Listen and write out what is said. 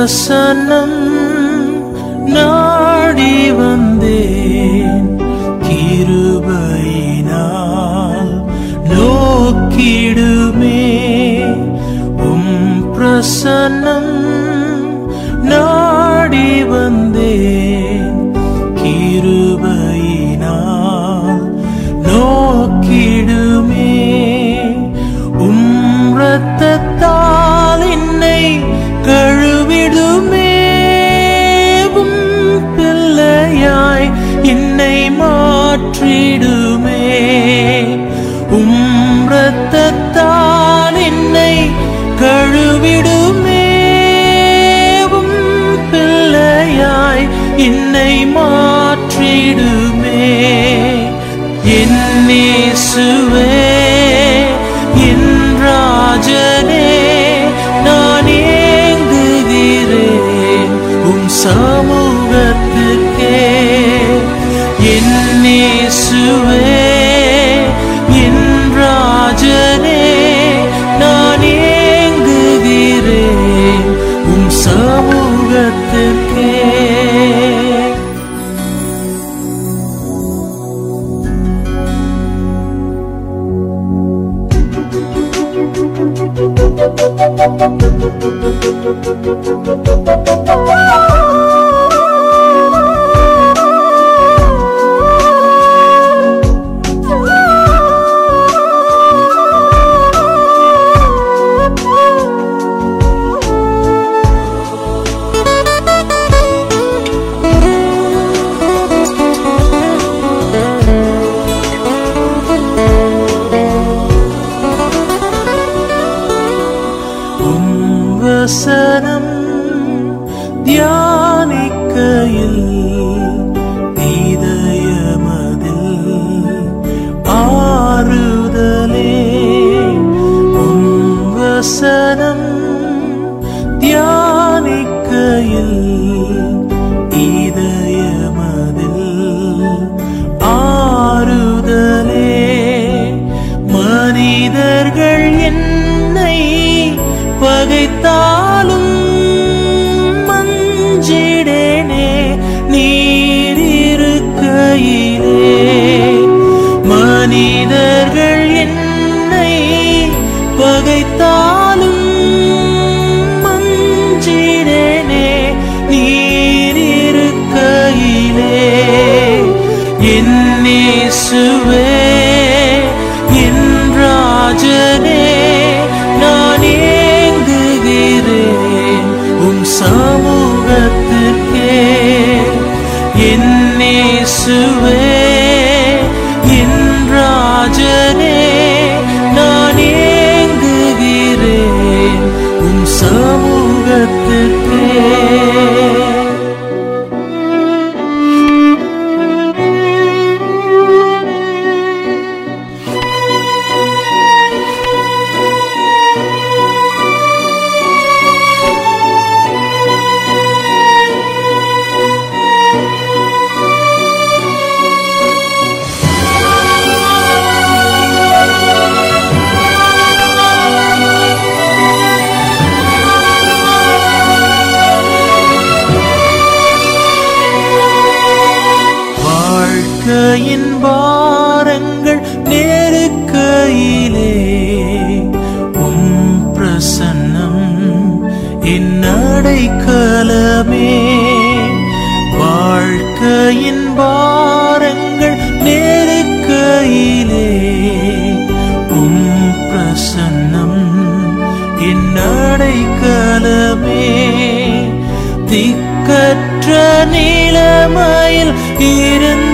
பிரசன்னம் நாடி வந்தேன் கிருபையினால் நோக்கிடுமே உம் பிரசன்னம் நாடி வந்தேன் கிருபையினால் நோக்கிடுமே உம் இரத்தத்தால் என்னை கழுவிடுமே உம் பிள்ளையாய் என்னை மாற்றிடுமே உம் இரத்தத்தால் என்னை கழுவிடுமே உம் பிள்ளையாய் என்னை மாற்றிடுமே என் இயேசுவே என் ராஜனே நான் ஏங்குகிறேன் உம் சமூகத்துக்கே என் இயேசுவே என் ராஜனே நான் ஏங்குகிறேன் உம் சமூகத்துக்கே உம் வசனம் தியானிக்கையில் இதயமதில் ஆறுதலே உம் வசனம் தியானிக்கையில் இதயமதில் ஆறுதலே மனிதர்கள் என்னை பகைத்தாலும் மஞ்சிடேனே நீர் இருக்கையிலே மனிதர்கள் என்னை பகைத்தாலும் மஞ்சிடேனே நீர் இருக்கையிலே என் இயேசுவே என் ராஜனே நான் ஏங்குகிறேன் உம் சமூகத்திற்கே என் இயேசுவே என் ராஜனே நான் ஏங்குகிறேன் உம் சமூகத்திற்கே வாழ்க்கையின் பாரங்கள் நேருக்கையிலே உம் பிரசன்னம் என் அடைக்கலமே வாழ்க்கையின் பாரங்கள் நேருக்கையிலே உம் பிரசன்னம் என் அடைக்கலமே திக்கற்ற நிலைமையில் இருந்த